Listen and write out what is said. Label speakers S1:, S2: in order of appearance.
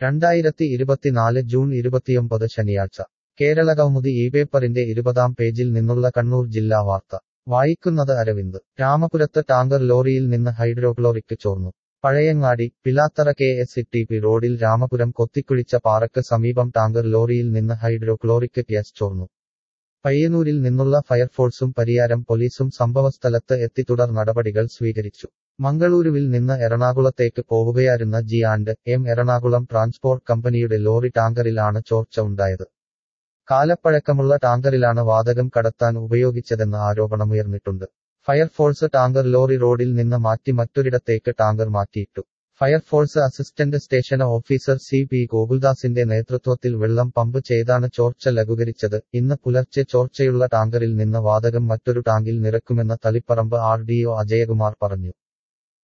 S1: രണ്ടായിരത്തി ഇരുപത്തിനാല് ജൂൺ ഇരുപത്തിയൊമ്പത് ശനിയാഴ്ച കേരളകൗമുദി ഈ പേപ്പറിന്റെ ഇരുപതാം പേജിൽ നിന്നുള്ള കണ്ണൂർ ജില്ലാ വാർത്ത വായിക്കുന്നത് അരവിന്ദ് രാമപുരത്ത് ടാങ്കർ ലോറിയിൽ നിന്ന് ഹൈഡ്രോക്ലോറിക് ചോർന്നു Pazhayangadi Pilathara K S T P പി റോഡിൽ രാമപുരം കൊത്തിക്കുഴിച്ച പാറക്ക് സമീപം ടാങ്കർ ലോറിയിൽ നിന്ന് ഹൈഡ്രോക്ലോറിക് ഗ്യാസ് ചോർന്നു പയ്യന്നൂരിൽ നിന്നുള്ള ഫയർഫോഴ്സും പരിയാരം പോലീസും സംഭവസ്ഥലത്ത് എത്തി തുടർ നടപടികൾ സ്വീകരിച്ചു മംഗളൂരുവിൽ നിന്ന് എറണാകുളത്തേക്ക് പോവുകയായിരുന്ന G and M Ernakulam transport കമ്പനിയുടെ ലോറി ടാങ്കറിലാണ് ചോർച്ച ഉണ്ടായത് കാലപ്പഴക്കമുള്ള ടാങ്കറിലാണ് വാതകം കടത്താൻ ഉപയോഗിച്ചതെന്ന ആരോപണമുയർന്നിട്ടുണ്ട് ഫയർഫോഴ്സ് ടാങ്കർ ലോറി റോഡിൽ നിന്ന് മാറ്റി മറ്റൊരിടത്തേക്ക് ടാങ്കർ മാറ്റിയിട്ടു fire force assistant station officer C P ഗോകുൽദാസിന്റെ നേതൃത്വത്തിൽ വെള്ളം പമ്പ് ചെയ്താണ് ചോർച്ച ലഘൂകരിച്ചത് ഇന്ന് പുലർച്ചെ ചോർച്ചയുള്ള ടാങ്കറിൽ നിന്ന് വാതകം മറ്റൊരു ടാങ്കിൽ നിറക്കുമെന്ന് Taliparamba R D O Ajayakumar പറഞ്ഞു